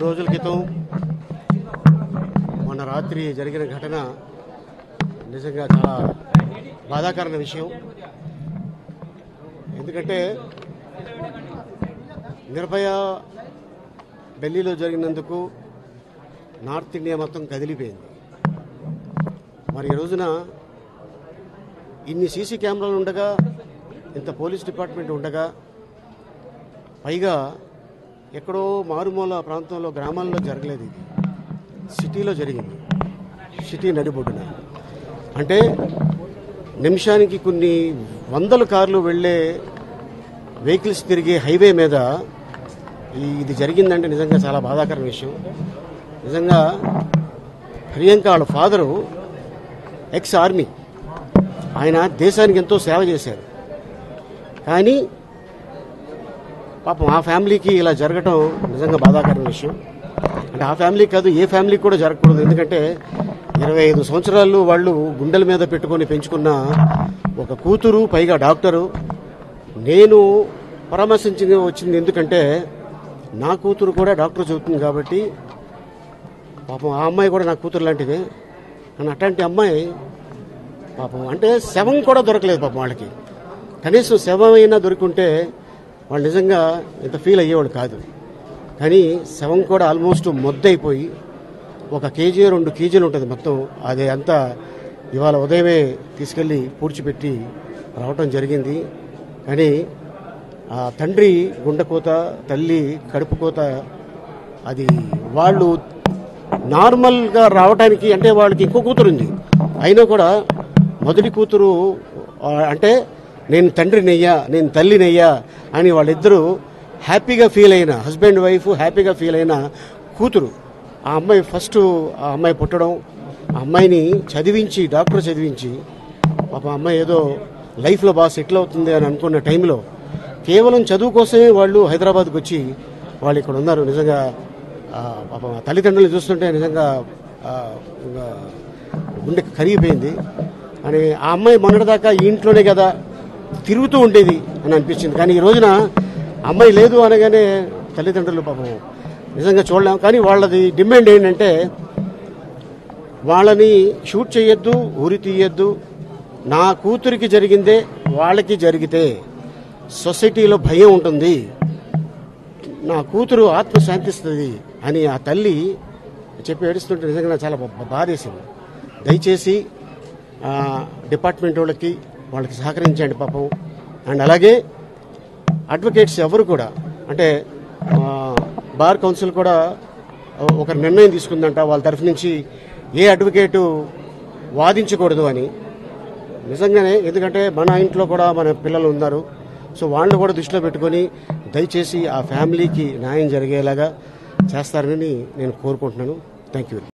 రోజుల క్రితం మొన్న రాత్రి జరిగిన ఘటన నిజంగా చాలా బాధాకరమైన విషయం ఎందుకంటే నిర్భయ ఢిల్లీలో జరిగినందుకు నార్త్ ఇండియా మొత్తం కదిలిపోయింది మరి ఈ రోజున ఇన్ని సీసీ కెమెరాలు ఉండగా ఇంత పోలీస్ డిపార్ట్మెంట్ ఉండగా పైగా ఎక్కడో మారుమూల ప్రాంతంలో గ్రామాల్లో జరగలేదు ఇది సిటీలో జరిగింది సిటీ నడిబొడ్డున అంటే నిమిషానికి కొన్ని వందల కార్లు వెళ్ళే వెహికల్స్ తిరిగే హైవే మీద ఈ ఇది జరిగిందంటే నిజంగా చాలా బాధాకరమైన విషయం నిజంగా ప్రియాంక వాళ్ళ ఫాదరు ఎక్స్ ఆర్మీ ఆయన దేశానికి ఎంతో సేవ చేశారు కానీ పాపం ఆ ఫ్యామిలీకి ఇలా జరగటం నిజంగా బాధాకరమైన విషయం అంటే ఆ ఫ్యామిలీ కాదు ఏ ఫ్యామిలీకి కూడా జరగకూడదు ఎందుకంటే ఇరవై ఐదు సంవత్సరాలు వాళ్ళు గుండెల మీద పెట్టుకొని పెంచుకున్న ఒక కూతురు పైగా డాక్టరు నేను పరామర్శించి వచ్చింది ఎందుకంటే నా కూతురు కూడా డాక్టర్ చదువుతుంది కాబట్టి పాపం ఆ అమ్మాయి కూడా నా కూతురు లాంటిదే కానీ అట్లాంటి అమ్మాయి పాపం అంటే శవం కూడా దొరకలేదు పాపం వాళ్ళకి కనీసం శవం అయినా దొరికింటే వాళ్ళు నిజంగా ఇంత ఫీల్ అయ్యేవాడు కాదు కానీ శవం కూడా ఆల్మోస్ట్ మొద్దైపోయి ఒక కేజీ రెండు కేజీలు ఉంటుంది మొత్తం అది అంతా ఇవాళ ఉదయమే తీసుకెళ్ళి పూడ్చిపెట్టి రావటం జరిగింది కానీ ఆ తండ్రి గుండెకోత తల్లి కడుపు కోత అది వాళ్ళు నార్మల్గా రావడానికి అంటే వాళ్ళకి ఇంకో కూతురు ఉంది అయినా కూడా మొదటి కూతురు ఆ, అంటే నేను తండ్రినయ్యా నేను తల్లినయ్యా అని వాళ్ళిద్దరూ హ్యాపీగా ఫీల్ అయిన హస్బెండ్ వైఫ్ హ్యాపీగా ఫీల్ అయిన కూతురు ఆ అమ్మాయి ఫస్ట్ ఆ అమ్మాయి పుట్టడం ఆ అమ్మాయిని చదివించి డాక్టర్ చదివించి పాప అమ్మాయి ఏదో లైఫ్లో బాగా సెటిల్ అవుతుంది అని అనుకున్న టైంలో కేవలం చదువు కోసమే వాళ్ళు హైదరాబాద్కి వచ్చి వాళ్ళు ఇక్కడ ఉన్నారు నిజంగా ఆ, పాపం ఆ తల్లిదండ్రులు చూస్తుంటే నిజంగా ఆ, ఇంకా గుండె కరిగిపోయింది అని ఆ అమ్మాయి మొన్నటిదాకా ఈ ఇంట్లోనే కదా తిరుగుతూ ఉండేది అని అనిపించింది కానీ ఈ రోజున అమ్మాయి లేదు అనగానే తల్లిదండ్రులు పాపం నిజంగా చూడలేం కానీ వాళ్ళది డిమాండ్ ఏంటంటే వాళ్ళని షూట్ చేయొద్దు ఊరి తీయొద్దు నా కూతురికి జరిగిందే వాళ్ళకి జరిగితే సొసైటీలో భయం ఉంటుంది నా కూతురు ఆత్మ శాంతిస్తుంది అని ఆ తల్లి చెప్పి ఏడుస్తుంటే నిజంగా నాకు చాలా బా- బాధేసింది దయచేసి ఆ, డిపార్ట్మెంట్ వాళ్ళకి వాళ్ళకి సహకరించండి పాపం అండ్ అలాగే అడ్వకేట్స్ ఎవరు కూడా అంటే ఆ, బార్ కౌన్సిల్ కూడా ఒక నిర్ణయం తీసుకుందంట వాళ్ళ తరఫు నుంచి ఏ అడ్వకేటు వాదించకూడదు అని నిజంగానే ఎందుకంటే మన ఇంట్లో కూడా మన పిల్లలు ఉన్నారు సో వాళ్ళు కూడా దృష్టిలో పెట్టుకొని దయచేసి ఆ ఫ్యామిలీకి న్యాయం జరిగేలాగా చేస్తారని నేను కోరుకుంటున్నాను థ్యాంక్ యూ